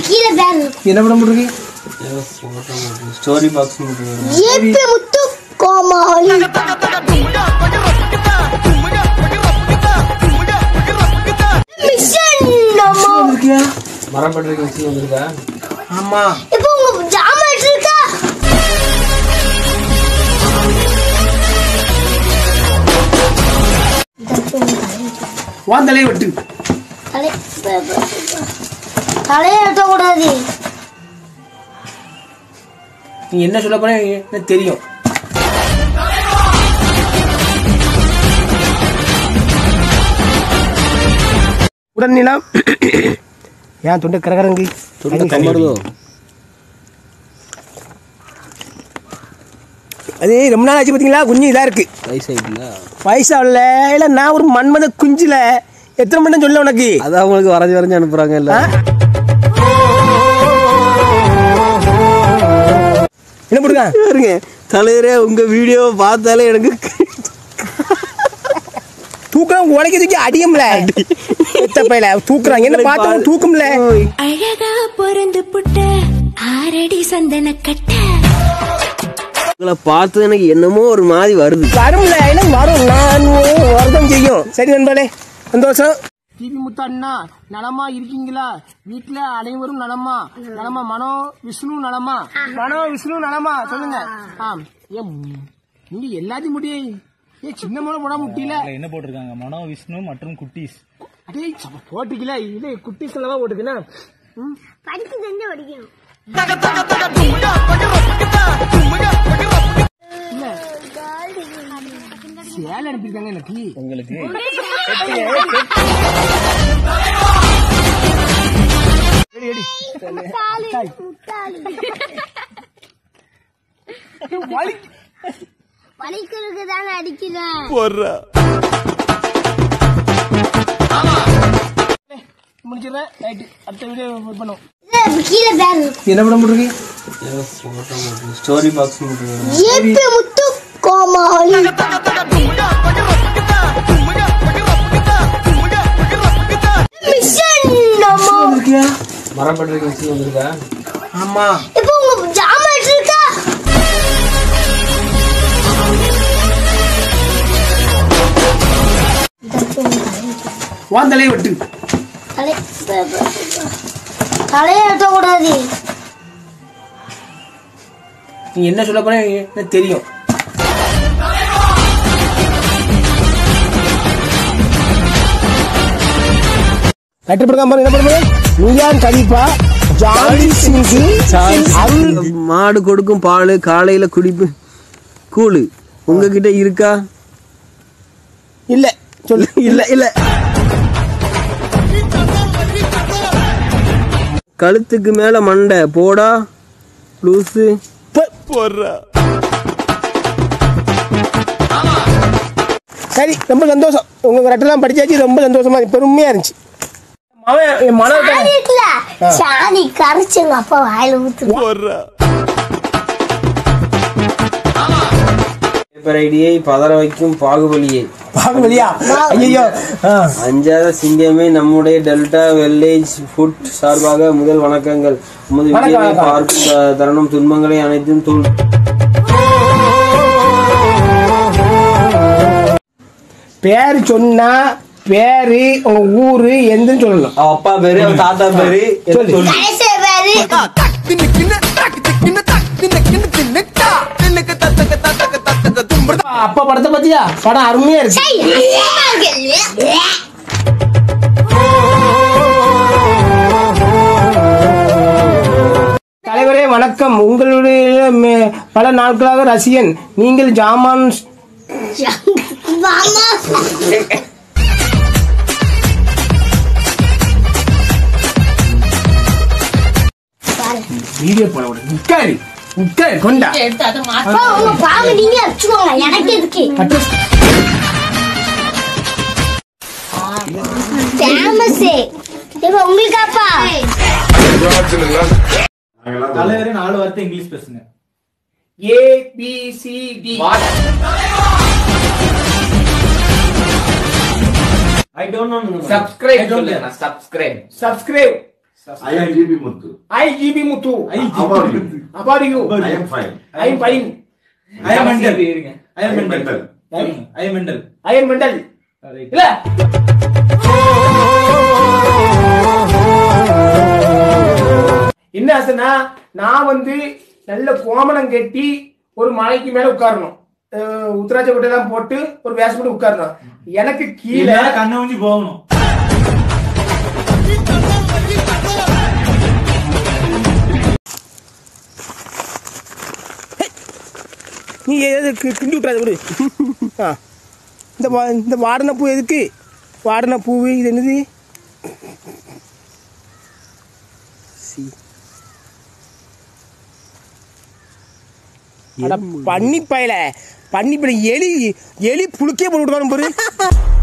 கீழே பேர் இருக்கும் என்ன படம் போட்டிருக்கு ஸ்டோரி பாக்ஸ் ஏபி முத்து கோமாளி மிஷன் நம்ம இருக்கியா மரப்பட்டிருக்கு வச்சு வந்திருக்கா ஆமா இப்போ உங்க ஜாமான் இருக்கா வான் தலையை வெட்டு தலை தலையை வெட்டக்கூடாது நீ என்ன சொல்ல போற எனக்கு தெரியும் உடல்நிலம் ஏன் தொண்டை கரகரங்கு அது ரொம்ப நாள் ஆச்சு பார்த்தீங்களா குஞ்சு இதாக இருக்கு வயசாயிட்டுல வயசா இல்ல இல்ல நான் ஒரு மண்மத குஞ்சுல எத்தனை மணி நேரம் சொல்ல உனக்கு அது அவங்களுக்கு வரைஞ்சு வரைஞ்சு அனுப்புறாங்க இல்ல ஆ? என்ன போடுங்க பாருங்க தலைவரே உங்க வீடியோ பார்த்தாலே எனக்கு தூக்கம் உடைக்க தூக்கி அடியும்ல எத்த பையில தூக்குறாங்க என்ன பார்த்தவங்க தூக்கும்ல அழகா பொறந்து புட்ட ஆரடி சந்தன கட்ட உங்களை பார்த்து எனக்கு என்னமோ ஒரு மாதிரி வருது வரும்ல என்ன வரும் நான் வருதம் செய்யும் சரி நண்பர்களே சந்தோஷம் டிவி முத்தா அண்ணா நலமா இருக்கீங்களா வீட்டுல அனைவரும் நலமா நலமா மனோ விஷ்ணு நலமா மனோ விஷ்ணு நலமா சொல்லுங்க ஆம் ஏன் நீங்க எல்லாத்தையும் முடிய ஏன் சின்ன மனோ போட முடியல என்ன போட்டிருக்காங்க மனோ விஷ்ணு மற்றும் குட்டீஸ் அடே சப்ப போட்டுக்கல இது குட்டி செலவா போட்டுக்குன்னா ம் படிக்க தெரிஞ்சு படிக்கணும் சேலை அனுப்பியிருக்காங்க எனக்கு உங்களுக்கு படிக்கிறதுக்கு தானே அடிக்கிறேன் முடிச்சிடுறேன் ரைட்டு அடுத்த வீடியோ பண்ணுவோம் இது கீழே பேர் இருக்கும் என்ன படம் போட்டிருக்கு ஸ்டோரி பாக்ஸ் ஏபி முத்து கோமாளி மிஷன் நம்ம இருக்கியா மரப்பட்டிருக்கு வச்சு வந்திருக்கா ஆமா இப்போ உங்க ஜாமான் இருக்கா வான் தலையை வெட்டு தலை தலையை வெட்டக்கூடாது நீ என்ன சொல்ல போற எனக்கு தெரியும் லெட்டர் போடுங்க பாருங்க என்ன பண்ணுங்க நீயான் கலிப்பா ஜாலி சிங் அருள் மாடு கொடுக்கும் பால் காலையில குடிப்பு கூழு உங்ககிட்ட இருக்கா இல்ல சொல்லு இல்ல இல்ல கழுத்துக்கு மேல மண்டை போடா லூசு ப- சரி ரொம்ப சந்தோஷம் உங்க ரெட்டெல்லாம் படிச்சாச்சு ரொம்ப சந்தோஷமா இருக்கு. பெருமையா இருந்துச்சு அவன் என் மனம் சாணி இருக்குல்ல சாணி கரைச்சுங்க அப்பா வாயில ஊத்து பேப்பர் ஐடியை பதற வைக்கும் பாகுபலியை பாகுபலியா ஐயோ அஞ்சாத சிங்கமே நம்முடைய டெல்டா வில்லேஜ் ஃபுட் சார்பாக முதல் வணக்கங்கள் உமது வணக்கம், வீடியோவை வணக்கம். பார்க்கும் த- தருணம் துன்பங்களை அனைத்தும் தூள் பேரு சொன்னா பேரு உங்க ஊரு எந்தன்னு சொல்லணும் அவ அப்பா பேரு அவ தாத்தா பேரு எல்லாம் சொல்லு. சொல்லு. கடைசி பேரு அப்பா படத்தை பத்தியா படம் அருமையா இருக்கு சை, அசிங்கமா இருக்குல்ல? தலைவரே வணக்கம் உங்களுடைய மே- பல நாட்களாக ரசிகன் நீங்கள் ஜாமான் மாமா வீடியோ போட விட உட்காரு உட்காரு கொண்டா அப்பா, உங்க பாம்பு நீங்க வச்சுக்கோங்க எனக்கு எதுக்கு கட்டு. ஃபேமஸ் இப்ப உங்களுக்காப்பா தலைவரே நாலு வார்த்தை இங்கிலீஷ் பேசுங்க A B C D I don't know subscribe சொல்லுங்க subscribe subscribe I am GB Muthu. I GB Muthu How about you? About you I am fine. I am fine I am mental I I am am mental mental. I am mental I am mental இல்ல என்ன ஆசைன்னா நான் வந்து நல்ல கோமணம் கட்டி ஒரு மலைக்கு மேல உட்காரணும் அஹ் உத்தராட்ச கொட்டையெல்லாம் போட்டு ஒரு வேஷம் போட்டு உட்காரணும் எனக்கு கீழே கீழே கண்ணை ஊஞ்சி போகணும் நீ எது கி- கிண்டி விட்றாத விடு ஆ இந்த வா இந்த வாடின பூ எதுக்கு வாடின பூ இது என்னது சி. அட பண்ணி பயல பண்ணி பயல எலி எலி புழுக்கே போட்டு விடுவானு பாரு